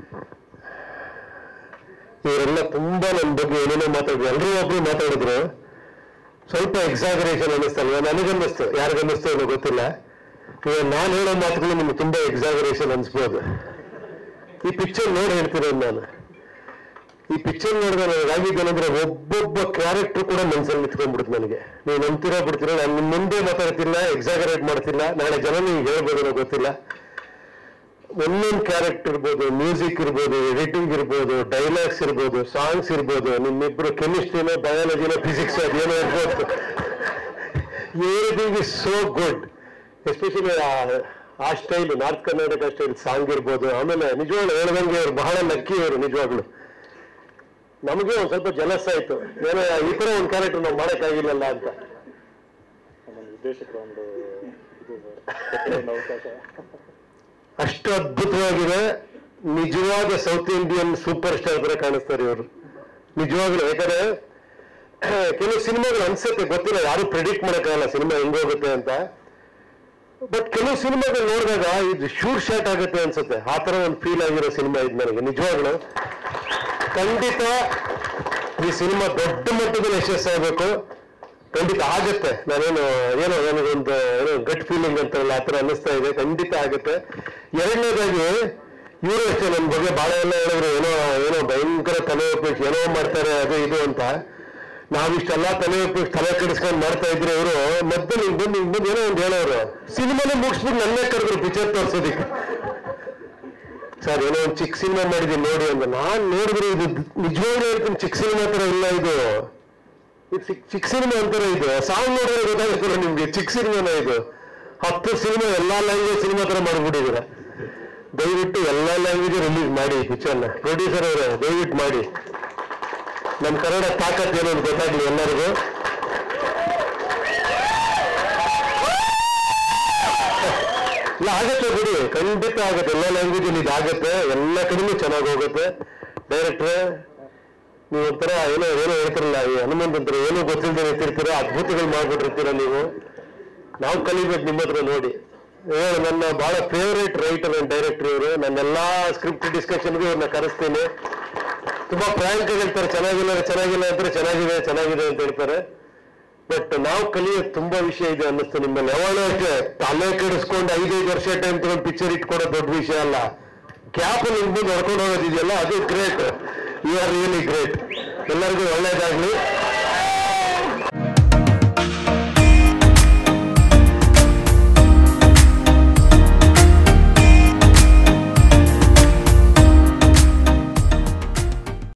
ಇವರೆಲ್ಲ ತುಂಬಾ ನನ್ನ ಬಗ್ಗೆ ಏನೇನೋ ಮಾತಾಡಿದ್ರು ಎಲ್ಲರೂ ಒಬ್ರು ಮಾತಾಡಿದ್ರು ಸ್ವಲ್ಪ ಎಕ್ಸಾಗರೇಷನ್ ಅನ್ನಿಸ್ತಲ್ವಾ ನನಗನ್ನಿಸ್ತು ಯಾರಿಗನ್ನಿಸ್ತು ಅನ್ನೋ ಗೊತ್ತಿಲ್ಲ ಇವಾಗ ನಾನು ಹೇಳೋ ಮಾತುಗಳು ನಿಮ್ಗೆ ತುಂಬಾ ಎಕ್ಸಾಗರೇಷನ್ ಅನ್ಸ್ಬೋದು ಈ ಪಿಕ್ಚರ್ ನೋಡಿ ಹೇಳ್ತಿರೋದು ನಾನು ಈ ಪಿಕ್ಚರ್ ನೋಡಿದ್ರೆ ನನಗಾಗಿದ್ದೇನೆಂದ್ರೆ ಒಬ್ಬೊಬ್ಬ ಕ್ಯಾರೆಕ್ಟರ್ ಕೂಡ ಮನಸ್ಸಲ್ಲಿ ನಿಂತ್ಕೊಂಡ್ಬಿಡುತ್ತೆ ನನಗೆ ನೀವು ನಂಬ್ತಿರೋ ಬಿಡ್ತೀರೋ ನಾನು ನಿಮ್ಮ ಮುಂದೆ ಮಾತಾಡ್ತಿಲ್ಲ ಎಕ್ಸಾಗರೇಟ್ ಮಾಡ್ತಿಲ್ಲ ನಾಳೆ ಜನ ನಿಮ್ಗೆ ಹೇಳ್ಬೋದೇನೋ ಗೊತ್ತಿಲ್ಲ ಒಂದೊಂದು ಕ್ಯಾರೆಕ್ಟರ್ ಇರ್ಬೋದು ಮ್ಯೂಸಿಕ್ ಇರ್ಬೋದು ಎಡಿಟಿಂಗ್ ಇರ್ಬೋದು ಡೈಲಾಗ್ಸ್ ಇರ್ಬೋದು ಸಾಂಗ್ಸ್ ಇರ್ಬೋದು ನಿಮ್ಮಿಬ್ರು ಕೆಮಿಸ್ಟ್ರಿನೋ ಬಯಾಲಜಿನೋ ಫಿಸಿಕ್ಸ್ ಅದೇನೋ ಇರ್ಬೋದು everything is so good especially ಆ style north Karnataka style song ಇರ್ಬೋದು ಆಮೇಲೆ ನಿಜವಾಗ್ಲು ಹೇಳ್ದಂಗೆ ಇವ್ರು ಬಹಳ ಲಕ್ಕಿ ಇವರು ನಿಜವಾಗ್ಲು ನಮಗೆ ಒಂದ್ ಸ್ವಲ್ಪ ಜಲಸ್ ಆಯ್ತು ಏನೋ ಈ ತರ ಒಂದು ಕ್ಯಾರೆಕ್ಟರ್ ನಾವು ಮಾಡಕ್ಕಾಗಿಲ್ಲಲ್ಲ ಅಂತ ನಮ್ಮ ನಿರ್ದೇಶಕರ ಒಂದು ಇದು ಸರ್ ಒಂದು ಅವಕಾಶ ಅಷ್ಟು ಅದ್ಭುತವಾಗಿದೆ ನಿಜವಾದ ಸೌತ್ ಇಂಡಿಯನ್ ಸೂಪರ್ ಸ್ಟಾರ್ ತರ ಕಾಣಿಸ್ತಾರೆ ಇವರು ನಿಜವಾಗ್ಲೂ ಯಾಕಂದ್ರೆ ಕೆಲವು ಸಿನಿಮಾಗಳು ಅನ್ಸುತ್ತೆ ಗೊತ್ತಿಲ್ಲ ಯಾರು ಪ್ರೆಡಿಕ್ಟ್ ಮಾಡೋಕ್ಕಾಗಲ್ಲ ಸಿನಿಮಾ ಹೆಂಗೋಗುತ್ತೆ ಅಂತ ಬಟ್ ಕೆಲವು ಸಿನಿಮಾಗಳು ನೋಡಿದಾಗ ಇದು ಶೂಟ್ ಶಾಟ್ ಆಗುತ್ತೆ ಅನ್ಸುತ್ತೆ ಆ ತರ ಒಂದು ಫೀಲ್ ಆಗಿರೋ ಸಿನಿಮಾ ಇದು ನನಗೆ ನಿಜವಾಗ್ಲು ಖಂಡಿತ ಈ ಸಿನಿಮಾ ದೊಡ್ಡ ಮಟ್ಟದಲ್ಲಿ ಯಶಸ್ಸಾಗಬೇಕು ಖಂಡಿತ ಆಗುತ್ತೆ ನಾನೇನು ಏನೋ ನನಗೊಂದು ಏನೋ ಗಟ್ ಫೀಲಿಂಗ್ ಅಂತಾರಲ್ಲ ಆ ಥರ ಅನ್ನಿಸ್ತಾ ಇದೆ ಖಂಡಿತ ಆಗುತ್ತೆ ಎರಡನೇದಾಗಿ ಇವರು ಅಷ್ಟೇ ನನ್ನ ಬಗ್ಗೆ ಭಾಳ ಎಲ್ಲ ಹೇಳಿದ್ರು ಏನೋ ಏನೋ ಭಯಂಕರ ತಲೆ ಉಪಯೋಗಿಸಿ ಏನೋ ಮಾಡ್ತಾರೆ ಅದು ಇದು ಅಂತ ನಾವಿಷ್ಟೆಲ್ಲ ತಲೆ ಉಪಯೋಗಿಸಿ ತಲೆ ಕೆಡಿಸ್ಕೊಂಡು ಮಾಡ್ತಾ ಇದ್ರು ಇವರು ಮತ್ತೆ ನಿಂಗೆ ಬಂದು ನಿಂಗೆ ಬಂದು ಏನೋ ಒಂದು ಹೇಳೋರು ಸಿನಿಮಾನೇ ಮುಗಿಸ್ಬಿಟ್ಟು ನನ್ನೇ ಕರೆದ್ರು ಪಿಕ್ಚರ್ ತೋರ್ಸೋದಿಕ್ಕೆ ಸರ್ ಏನೋ ಒಂದು ಚಿಕ್ಕ ಸಿನಿಮಾ ಮಾಡಿದ್ದೀನಿ ನೋಡಿ ಅಂತ ನಾನು ನೋಡಿದ್ರೆ ಇದು ನಿಜವಾಗ್ಲೂ ಹೇಳ್ತೀನಿ ಚಿಕ್ಕ ಸಿನಿಮಾ ಥರ ಇಲ್ಲ ಇದು ಇದು ಚಿಕ್ಕ ಚಿಕ್ಕ ಸಿನಿಮಾ ಅಂತಾರೆ ಇದು ಸಾಂಗ್ ನೋಡಿದ್ರೆ ಗೊತ್ತಾಗುತ್ತಲ್ಲ ನಿಮ್ಗೆ ಚಿಕ್ಕ ಸಿನಿಮಾನ ಇದು ಹತ್ತು ಸಿನಿಮಾ ಎಲ್ಲಾ ಲ್ಯಾಂಗ್ವೇಜ್ ಸಿನಿಮಾ ತರ ಮಾಡ್ಬಿಟ್ಟಿದ್ದೀರ ದಯವಿಟ್ಟು ಎಲ್ಲಾ ಲ್ಯಾಂಗ್ವೇಜ್ ರಿಲೀಸ್ ಮಾಡಿ ಪಿಕ್ಚರ್ನ ಪ್ರೊಡ್ಯೂಸರ್ ಅವರೇ ದಯವಿಟ್ಟು ಮಾಡಿ ನಮ್ಮ ಕನ್ನಡ ತಾಕತ್ ಏನು ಅಂತ ಗೊತ್ತಾಗ್ಲಿ ಎಲ್ಲರಿಗೂ ಇಲ್ಲ ಆಗತ್ತೆ ಬಿಡಿ ಖಂಡಿತ ಆಗತ್ತೆ ಎಲ್ಲ ಲ್ಯಾಂಗ್ವೇಜ್ ಅಲ್ಲಿ ಇದಾಗತ್ತೆ ಎಲ್ಲ ಕಡೆನೂ ಚೆನ್ನಾಗಿ ಹೋಗುತ್ತೆ ಡೈರೆಕ್ಟ್ರೆ ನೀವು ಒಂಥರ ಏನೋ ಏನೋ ಹೇಳ್ತಿರಲ್ಲ ಈ ಹನುಮಂತ ಅಂತ ಏನೋ ಗೊತ್ತಿಲ್ಲದೆ ಇರ್ತಿರ್ತೀರ ಅದ್ಭುತಗಳು ಮಾಡ್ಬಿಟ್ಟಿರ್ತೀರ ನೀವು ನಾವು ಕಲಿಬೇಕು ನಿಮ್ಮ ಹತ್ರ ನೋಡಿ ಹೇಳು ನನ್ನ ಬಹಳ ಫೇವರೇಟ್ ರೈಟರ್ ಅಂಡ್ ಡೈರೆಕ್ಟರ್ ಇವರು ನನ್ನೆಲ್ಲಾ ಸ್ಕ್ರಿಪ್ಟ್ ಡಿಸ್ಕಷನ್ಗೂ ಇವ್ರನ್ನ ಕರೆಸ್ತೀನಿ ತುಂಬಾ ಫ್ರಾಂಕ್ ಆಗಿ ಹೇಳ್ತಾರೆ ಚೆನ್ನಾಗಿಲ್ಲ ಚೆನ್ನಾಗಿಲ್ಲ ಅಂತಾರೆ ಚೆನ್ನಾಗಿದೆ ಚೆನ್ನಾಗಿದೆ ಅಂತ ಹೇಳ್ತಾರೆ ಬಟ್ ನಾವು ಕಲಿಯೋದು ತುಂಬಾ ವಿಷಯ ಇದೆ ಅನ್ನಿಸ್ತು ನಿಮ್ಮಲ್ಲಿ ಯಾವಾಗ ಅಷ್ಟೇ ತಲೆ ಕೆಡಿಸ್ಕೊಂಡು ಐದೈದು ವರ್ಷ ಟೈಮ್ ತಗೊಂಡು ಪಿಕ್ಚರ್ ಇಟ್ಕೊಡೋ ದೊಡ್ಡ ವಿಷಯ ಅಲ್ಲ ಕ್ಯಾಪ್ ನಿಮ್ ಮುಂದೆ ಹೊಡ್ಕೊಂಡು ಹೋಗೋದಿದೆಯಲ್ಲ ಅದು great you are really great ಎಲ್ಲರಿಗೂ ಒಳ್ಳೇದಾಗ್ಲಿ